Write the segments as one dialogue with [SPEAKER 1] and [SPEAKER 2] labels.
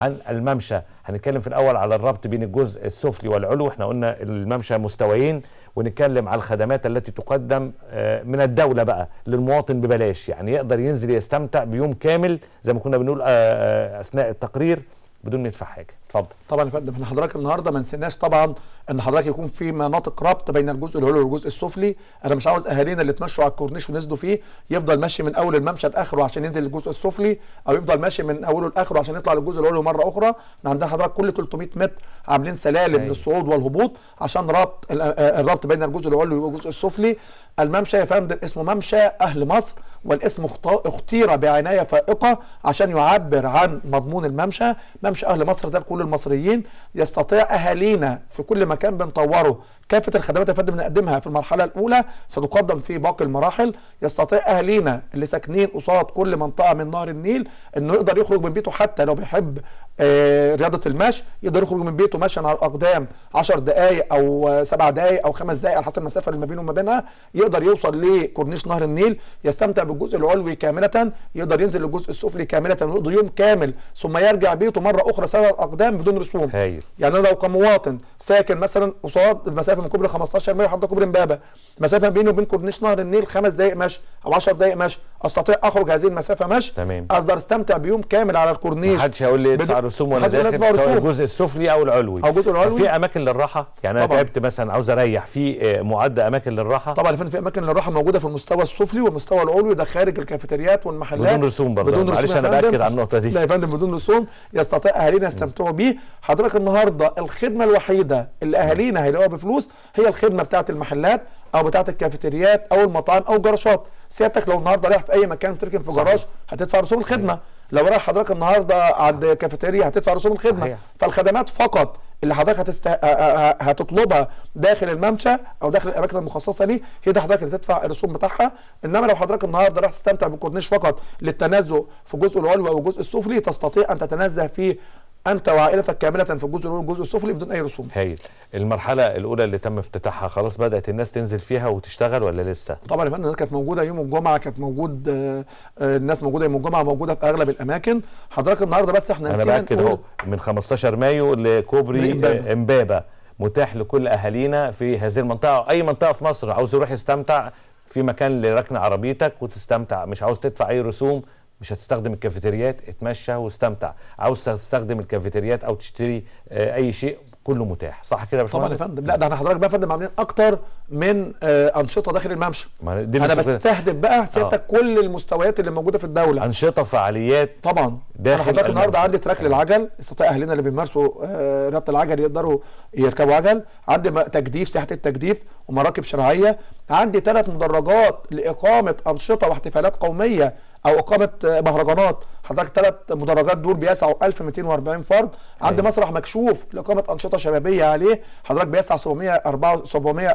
[SPEAKER 1] عن الممشى هنتكلم في الاول على الربط بين الجزء السفلي والعلوي احنا قلنا الممشى مستويين ونتكلم على الخدمات التي تقدم آه، من الدوله بقى للمواطن ببلاش يعني يقدر ينزل يستمتع بيوم كامل زي ما كنا بنقول آه، آه، اثناء التقرير بدون ما يدفع حاجه اتفضل
[SPEAKER 2] طبعا يا فندم احنا حضرتك النهارده ما نسيناش طبعا ان حضرتك يكون في مناطق ربط بين الجزء العلوي والجزء السفلي انا مش عاوز اهالينا اللي اتمشوا على الكورنيش ونزلوا فيه يفضل ماشي من اول الممشى لاخره عشان ينزل للجزء السفلي او يفضل ماشي من اوله لاخره عشان يطلع للجزء العلوي مره اخرى احنا عندنا حضرتك كل 300 متر عاملين سلالم
[SPEAKER 1] أيوة.
[SPEAKER 2] للصعود والهبوط عشان ربط ال- آه، الربط بين الجزء العلوي والجزء السفلي الممشى يا فندم اسمه ممشى اهل مصر والاسم اخت- اختير بعنايه فائقه عشان يعبر عن مضمون الممشى ممشى اهل مصر ده لكل المصريين يستطيع اهالينا في كل مكان بنطوره كافه الخدمات يا فندم بنقدمها في المرحله الاولى ستقدم في باقي المراحل يستطيع اهالينا اللي ساكنين قصاد كل منطقه من نهر النيل انه يقدر يخرج من بيته حتى لو بيحب آه، رياضه المشي يقدر يخرج من بيته مشيا على الاقدام 10 دقائق او 7 دقائق او 5 دقائق على حسب المسافه اللي ما بينه وما بينها يقدر يوصل لكورنيش نهر النيل يستمتع بالجزء العلوي كامله يقدر ينزل للجزء السفلي كامله ويقضي يوم كامل ثم يرجع بيته مره اخرى سنه الاقدام بدون رسوم
[SPEAKER 1] هايل
[SPEAKER 2] يعني انا لو كمواطن ساكن مثلا قصاد المسافه من كوبري 15 مايو لحد كوبري امبابه مسافه بيني وبين كورنيش نهر النيل خمس دقائق مشي او 10 دقائق مشي استطيع اخرج هذه المسافه مشي
[SPEAKER 1] تمام.
[SPEAKER 2] اقدر استمتع بيوم كامل على الكورنيش
[SPEAKER 1] محدش هيقول لي ادفع
[SPEAKER 2] بدون-
[SPEAKER 1] رسوم وانا
[SPEAKER 2] محدش يقول لي
[SPEAKER 1] داخل
[SPEAKER 2] ادفع
[SPEAKER 1] سواء
[SPEAKER 2] رسوم.
[SPEAKER 1] الجزء السفلي او العلوي
[SPEAKER 2] أو الجزء العلوي.
[SPEAKER 1] طب في اماكن للراحه يعني انا
[SPEAKER 2] طبعاً.
[SPEAKER 1] تعبت مثلا عاوز اريح في آه، معد اماكن للراحه
[SPEAKER 2] طبعا يا فندم في اماكن للراحه موجوده في المستوى السفلي والمستوى العلوي ده خارج الكافيتريات والمحلات
[SPEAKER 1] بدون رسوم برضه.
[SPEAKER 2] بدون
[SPEAKER 1] معلش
[SPEAKER 2] رسوم يا
[SPEAKER 1] أنا
[SPEAKER 2] فندم.
[SPEAKER 1] بأكد على النقطة دي.
[SPEAKER 2] لا يا فندم بدون رسوم يستطيع اهالينا يستمتعوا بيه حضرتك النهارده الخدمه الوحيده اللي اهالينا هيلاقوها بفلوس هي الخدمه بتاعه المحلات او بتاعه الكافيتريات او المطاعم او الجراشات سيادتك لو النهارده رايح في اي مكان بتركن في
[SPEAKER 1] صحيح.
[SPEAKER 2] جراج هتدفع رسوم الخدمه لو رايح حضرتك النهارده عند كافيتيريا هتدفع رسوم الخدمه
[SPEAKER 1] صحيح.
[SPEAKER 2] فالخدمات فقط اللي حضرتك هتست... ه- ه- هتطلبها داخل الممشى او داخل الاماكن المخصصه ليه هي دي حضرتك اللي تدفع الرسوم بتاعها انما لو حضرتك النهارده راح تستمتع بالكورنيش فقط للتنزه في الجزء العلوي او الجزء السفلي تستطيع ان تتنزه فيه انت وعائلتك كامله في الجزء العلوي والجزء السفلي بدون اي رسوم
[SPEAKER 1] هايل المرحله الاولى اللي تم افتتاحها خلاص بدات الناس تنزل فيها وتشتغل ولا لسه
[SPEAKER 2] طبعا يا فندم الناس كانت موجوده يوم الجمعه كانت موجود آه، آه، الناس موجوده يوم الجمعه موجوده في اغلب الاماكن حضرتك النهارده بس احنا
[SPEAKER 1] انا
[SPEAKER 2] نسينا
[SPEAKER 1] باكد
[SPEAKER 2] نقول-
[SPEAKER 1] اهو من 15 مايو لكوبري
[SPEAKER 2] لإمبابة.
[SPEAKER 1] آه، امبابه متاح لكل اهالينا في هذه المنطقه او اي منطقه في مصر عاوز يروح يستمتع في مكان لركن عربيتك وتستمتع مش عاوز تدفع اي رسوم مش هتستخدم الكافيتريات اتمشى واستمتع عاوز تستخدم الكافيتريات او تشتري آه، اي شيء كله متاح صح كده يا
[SPEAKER 2] طبعا يا
[SPEAKER 1] باشمهندس
[SPEAKER 2] فندم لا ده احنا حضرتك بقى يا فندم عاملين اكتر من آه، انشطه داخل الممشى
[SPEAKER 1] ما دي
[SPEAKER 2] انا
[SPEAKER 1] لسه كده.
[SPEAKER 2] بستهدف بقى سيادتك كل المستويات اللي موجوده في الدوله
[SPEAKER 1] انشطه فعاليات
[SPEAKER 2] طبعا
[SPEAKER 1] داخل
[SPEAKER 2] انا حضرتك النهارده
[SPEAKER 1] الممشى.
[SPEAKER 2] عندي تراك للعجل استطاع اهلنا اللي بيمارسوا آه، رياضه العجل يقدروا يركبوا عجل عندي م- تجديف ساحه التجديف ومراكب شرعيه عندي ثلاث مدرجات لاقامه انشطه واحتفالات قوميه او اقامه آه، مهرجانات حضرتك ثلاث مدرجات دول بيسعوا 1240 فرد عندي
[SPEAKER 1] أيوة.
[SPEAKER 2] مسرح مكشوف لاقامه انشطه شبابيه عليه حضرتك بيسع 704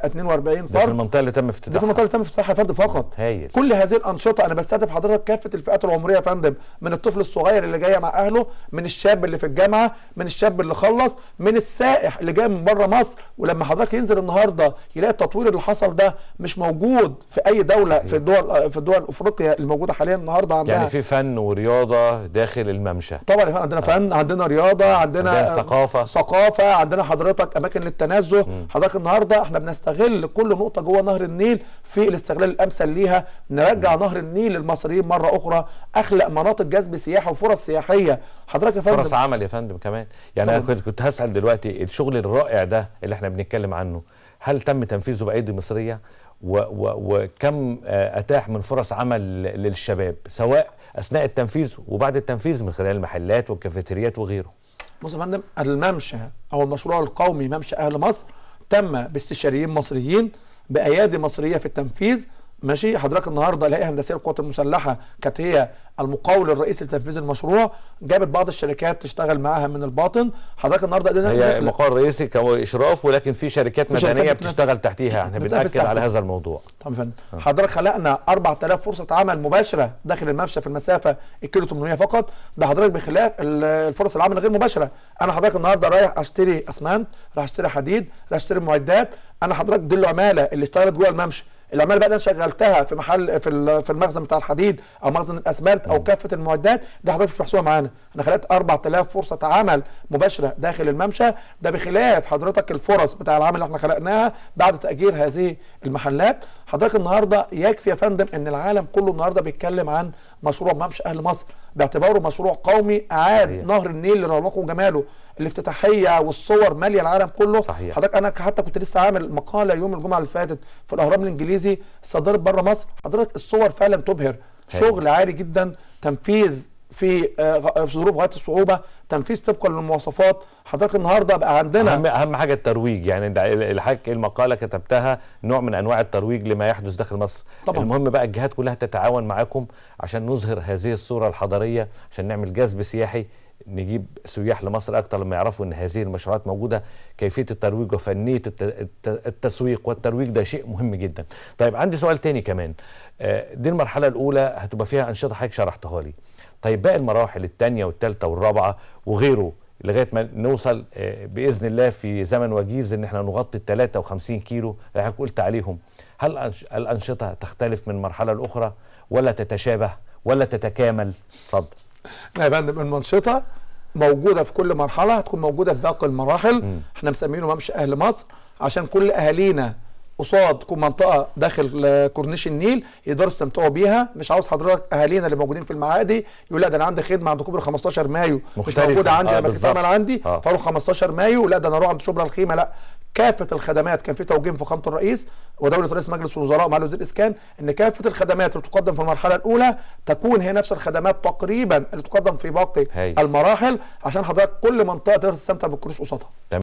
[SPEAKER 2] 742
[SPEAKER 1] ده في
[SPEAKER 2] فرد
[SPEAKER 1] المنطقه اللي تم
[SPEAKER 2] دي في
[SPEAKER 1] افتتاحها
[SPEAKER 2] المنطقه اللي تم افتتاحها يا فندم فقط
[SPEAKER 1] هايل
[SPEAKER 2] كل هذه الانشطه انا بستهدف حضرتك كافه الفئات العمريه يا فندم من الطفل الصغير اللي جاي مع اهله من الشاب اللي في الجامعه من الشاب اللي خلص من السائح اللي جاي من بره مصر ولما حضرتك ينزل النهارده يلاقي التطوير اللي حصل ده مش موجود في اي دوله
[SPEAKER 1] صحيح.
[SPEAKER 2] في الدول في الدول افريقيا الموجوده حاليا النهارده عندها
[SPEAKER 1] يعني في فن ورياضه داخل الممشى
[SPEAKER 2] طبعا يا فندم عندنا فن عندنا رياضه عندنا
[SPEAKER 1] عندنا ثقافة.
[SPEAKER 2] ثقافه عندنا حضرتك اماكن للتنزه حضرتك النهارده احنا بنستغل كل نقطه جوه نهر النيل في الاستغلال الامثل ليها نرجع نهر النيل للمصريين مره اخرى اخلق مناطق جذب سياحه وفرص سياحيه حضرتك يا
[SPEAKER 1] فرص
[SPEAKER 2] فندم
[SPEAKER 1] عمل يا فندم كمان يعني انا
[SPEAKER 2] طبعاً.
[SPEAKER 1] كنت كنت هسال دلوقتي الشغل الرائع ده اللي احنا بنتكلم عنه هل تم تنفيذه بايدي مصريه و و وكم آه، اتاح من فرص عمل للشباب سواء اثناء التنفيذ وبعد التنفيذ من خلال المحلات والكافيتريات وغيره
[SPEAKER 2] بص يا فندم الممشى او المشروع القومي ممشى اهل مصر تم باستشاريين مصريين بايادي مصريه في التنفيذ ماشي حضرتك النهارده الهيئه الهندسيه للقوات المسلحه كانت هي المقاول الرئيسي لتنفيذ المشروع جابت بعض الشركات تشتغل معاها من الباطن حضرتك النهارده قدرنا
[SPEAKER 1] هي
[SPEAKER 2] نخلق-
[SPEAKER 1] مقر رئيسي كاشراف ولكن في شركات
[SPEAKER 2] في شركات
[SPEAKER 1] مدنيه
[SPEAKER 2] بتنفذ-
[SPEAKER 1] بتشتغل تحتيها احنا
[SPEAKER 2] بتنفذ
[SPEAKER 1] بناكد على
[SPEAKER 2] تحتها.
[SPEAKER 1] هذا الموضوع
[SPEAKER 2] طبعا يا فندم حضرتك خلقنا 4000 فرصه عمل مباشره داخل الممشى في المسافه الكيلو 800 فقط ده حضرتك بخلاف ال- الفرص العمل الغير مباشره انا حضرتك النهارده رايح اشتري اسمنت رايح اشتري حديد رايح اشتري معدات انا حضرتك دي العماله اللي اشتغلت جوه الممشى العماله بقى اللي انا شغلتها في محل في ال- في المخزن بتاع الحديد او مخزن الاسمنت او كافه المعدات دي حضرتك مش محسوبه معانا انا خلقت 4000 فرصه عمل مباشره داخل الممشى ده بخلاف حضرتك الفرص بتاع العمل اللي احنا خلقناها بعد تاجير هذه المحلات حضرتك النهارده يكفي يا فندم ان العالم كله النهارده بيتكلم عن مشروع ممشى اهل مصر باعتباره مشروع قومي اعاد
[SPEAKER 1] صحيح.
[SPEAKER 2] نهر النيل لرونقه وجماله الافتتاحيه والصور ماليه العالم كله
[SPEAKER 1] صحيح.
[SPEAKER 2] حضرتك انا حتى كنت لسه عامل مقاله يوم الجمعه اللي فاتت في الاهرام الانجليزي صدرت بره مصر حضرتك الصور فعلا تبهر
[SPEAKER 1] هايل.
[SPEAKER 2] شغل عالي جدا تنفيذ في آه، غ- في ظروف غايه الصعوبه تنفيذ طبقا للمواصفات حضرتك النهارده بقى عندنا
[SPEAKER 1] اهم اهم حاجه الترويج يعني انت الحاج المقاله كتبتها نوع من انواع الترويج لما يحدث داخل مصر
[SPEAKER 2] طبعاً.
[SPEAKER 1] المهم بقى الجهات كلها تتعاون معاكم عشان نظهر هذه الصوره الحضاريه عشان نعمل جذب سياحي نجيب سياح لمصر اكتر لما يعرفوا ان هذه المشروعات موجوده كيفيه الترويج وفنيه الت- الت- التسويق والترويج ده شيء مهم جدا طيب عندي سؤال تاني كمان آه، دي المرحله الاولى هتبقى فيها انشطه حضرتك شرحتها لي طيب باقي المراحل الثانيه والثالثه والرابعه وغيره لغايه ما نوصل آه، باذن الله في زمن وجيز ان احنا نغطي ال 53 كيلو اللي حضرتك قلت عليهم هل الأنش- الانشطه تختلف من مرحله لاخرى ولا تتشابه ولا تتكامل اتفضل
[SPEAKER 2] يا فندم المنشطه موجوده في كل مرحله هتكون موجوده في باقي المراحل احنا مسمينه ممشى اهل مصر عشان كل اهالينا قصاد تكون منطقه داخل آه، كورنيش النيل يقدروا يستمتعوا بيها مش عاوز حضرتك اهالينا اللي موجودين في المعادي يقول لا ده انا عندي خدمه عند كوبري 15 مايو مش
[SPEAKER 1] مختلفة.
[SPEAKER 2] موجوده عندي
[SPEAKER 1] آه،
[SPEAKER 2] لما
[SPEAKER 1] بالظبط.
[SPEAKER 2] تتعمل عندي
[SPEAKER 1] آه.
[SPEAKER 2] فاروح 15 مايو لا ده انا اروح عند شبرا الخيمه لا كافه الخدمات كان في توجيه من فخامه الرئيس ودوله رئيس مجلس الوزراء ومعالي وزير الاسكان ان كافه الخدمات اللي تقدم في المرحله الاولى تكون هي نفس الخدمات تقريبا اللي تقدم في باقي
[SPEAKER 1] هاي.
[SPEAKER 2] المراحل عشان حضرتك كل منطقه تقدر تستمتع بالكروش قصادها